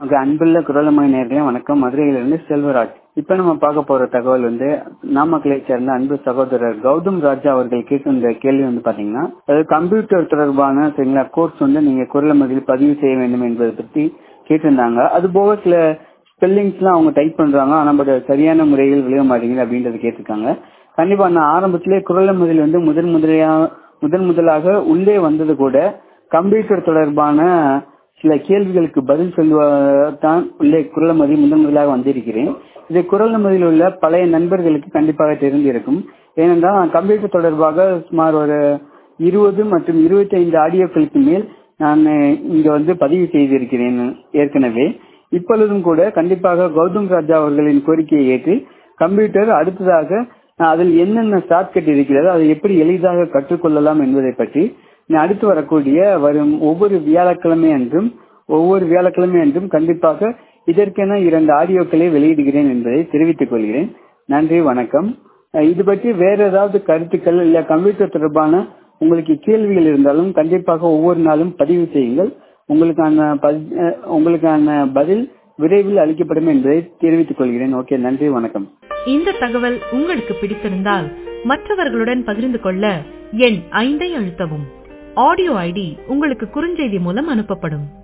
okay அன்புள்ள குரலமை நேர்களே வணக்கம் மதுரையிலிருந்து செல்வராஜ் இப்ப நம்ம பார்க்க போற தகவல் வந்து நாமக்கலை சேர்ந்த அன்பு சகோதரர் கௌதம் ராஜா அவர்கள் கேட்டிருந்த கேள்வி வந்து பாத்தீங்கன்னா அதாவது கம்ப்யூட்டர் தொடர்பான சரிங்களா கோர்ஸ் வந்து நீங்க குரலமையில் பதிவு செய்ய வேண்டும் என்பதை பற்றி கேட்டிருந்தாங்க அது போக சில ஸ்பெல்லிங்ஸ் எல்லாம் அவங்க டைப் பண்றாங்க ஆனா பட் சரியான முறையில் விளைய மாட்டேங்குது அப்படின்றத கேட்டிருக்காங்க கண்டிப்பா நான் ஆரம்பத்திலே குரலமையில் வந்து முதன் முதலையா முதன் முதலாக உள்ளே வந்தது கூட கம்ப்யூட்டர் தொடர்பான சில கேள்விகளுக்கு பதில் சொல்வதான் உள்ளே குரலமதி முதன் முதலாக வந்திருக்கிறேன் இது குரலமதியில் உள்ள பழைய நண்பர்களுக்கு கண்டிப்பாக தெரிந்திருக்கும் ஏனென்றால் கம்ப்யூட்டர் தொடர்பாக சுமார் ஒரு இருபது மற்றும் இருபத்தி ஐந்து ஆடியோக்களுக்கு மேல் நான் இங்க வந்து பதிவு செய்திருக்கிறேன் ஏற்கனவே இப்பொழுதும் கூட கண்டிப்பாக கௌதம் ராஜா அவர்களின் கோரிக்கையை ஏற்று கம்ப்யூட்டர் அடுத்ததாக அதில் என்னென்ன ஷார்ட்கட் இருக்கிறதோ அதை எப்படி எளிதாக கற்றுக்கொள்ளலாம் என்பதை பற்றி அடுத்து வரக்கூடிய வரும் ஒவ்வொரு வியாழக்கிழமை அன்றும் ஒவ்வொரு வியாழக்கிழமை அன்றும் கண்டிப்பாக இதற்கென இரண்டு ஆடியோக்களை வெளியிடுகிறேன் என்பதை தெரிவித்துக் கொள்கிறேன் நன்றி வணக்கம் இது பற்றி வேற ஏதாவது கருத்துக்கள் இல்ல கம்ப்யூட்டர் தொடர்பான உங்களுக்கு கேள்விகள் இருந்தாலும் கண்டிப்பாக ஒவ்வொரு நாளும் பதிவு செய்யுங்கள் உங்களுக்கான உங்களுக்கான பதில் விரைவில் அளிக்கப்படும் என்பதை தெரிவித்துக் கொள்கிறேன் ஓகே நன்றி வணக்கம் இந்த தகவல் உங்களுக்கு பிடித்திருந்தால் மற்றவர்களுடன் பகிர்ந்து கொள்ள எண் ஐந்தை அழுத்தவும் ஆடியோ ஐடி உங்களுக்கு குறுஞ்செய்தி மூலம் அனுப்பப்படும்